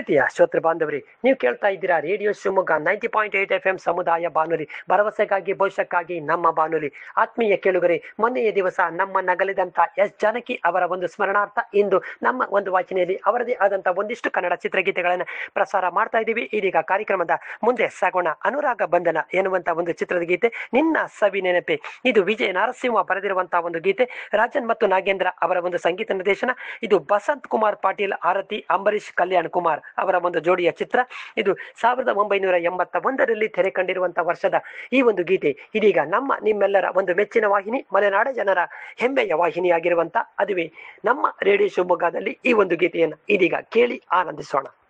ಪ್ರೀತಿಯ ಶ್ರೋತೃ ಬಾಂಧವರಿ ನೀವು ಕೇಳ್ತಾ ಇದ್ದೀರಾ radio Shivamogga ninety point eight F M ಸಮುದಾಯ ಬಾನುಲಿ ಭರವಸೆಗಾಗಿ ಭವಿಷ್ಯಕ್ಕಾಗಿ ನಮ್ಮ ಬಾನುಲಿ ಆತ್ಮೀಯ ಕೇಳುಗರೆ ಮೊನ್ನೆಯ ದಿವಸ ನಮ್ಮ ನಗಲಿದಂತ ಎಸ್ ಜಾನಕಿ ಅವರ ಒಂದು ಸ್ಮರಣಾರ್ಥ ಇಂದು ನಮ್ಮ ಒಂದು ವಾಹಿನಿಯಲ್ಲಿ ಅವರದೇ ಆದಂತ ಒಂದಿಷ್ಟು ಕನ್ನಡ ಚಿತ್ರಗೀತೆಗಳನ್ನು ಪ್ರಸಾರ ಮಾಡ್ತಾ ಇದ್ದೀವಿ ಇದೀಗ ಕಾರ್ಯಕ್ರಮದ ಮುಂದೆ ಸಾಗೋಣ ಅನುರಾಗ ಬಂಧನ ಎನ್ನುವಂತ ಒಂದು ಚಿತ್ರದ ಗೀತೆ ನಿನ್ನ ಸವಿ ನೆನಪೆ ಇದು ವಿಜಯ ನರಸಿಂಹ ಬರೆದಿರುವಂತಹ ಒಂದು ಗೀತೆ ರಾಜನ್ ಮತ್ತು ನಾಗೇಂದ್ರ ಅವರ ಒಂದು ಸಂಗೀತ ನಿರ್ದೇಶನ ಇದು ಬಸಂತ್ ಕುಮಾರ್ ಪಾಟೀಲ್ ಆರತಿ ಅಂಬರೀಶ್ ಕಲ್ಯಾಣ್ ಕುಮಾರ್ ಅವರ ಒಂದು ಜೋಡಿಯ ಚಿತ್ರ ಇದು ಸಾವಿರದ ಒಂಬೈನೂರ ಎಂಬತ್ತ ಒಂದರಲ್ಲಿ ತೆರೆ ಕಂಡಿರುವಂತಹ ವರ್ಷದ ಈ ಒಂದು ಗೀತೆ ಇದೀಗ ನಮ್ಮ ನಿಮ್ಮೆಲ್ಲರ ಒಂದು ಮೆಚ್ಚಿನ ವಾಹಿನಿ ಮಲೆನಾಡ ಜನರ ಹೆಮ್ಮೆಯ ವಾಹಿನಿಯಾಗಿರುವಂತ ಅದುವೇ ನಮ್ಮ ರೇಡಿಯೋ ಶಿವಮೊಗ್ಗದಲ್ಲಿ ಈ ಒಂದು ಗೀತೆಯನ್ನು ಇದೀಗ ಕೇಳಿ ಆನಂದಿಸೋಣ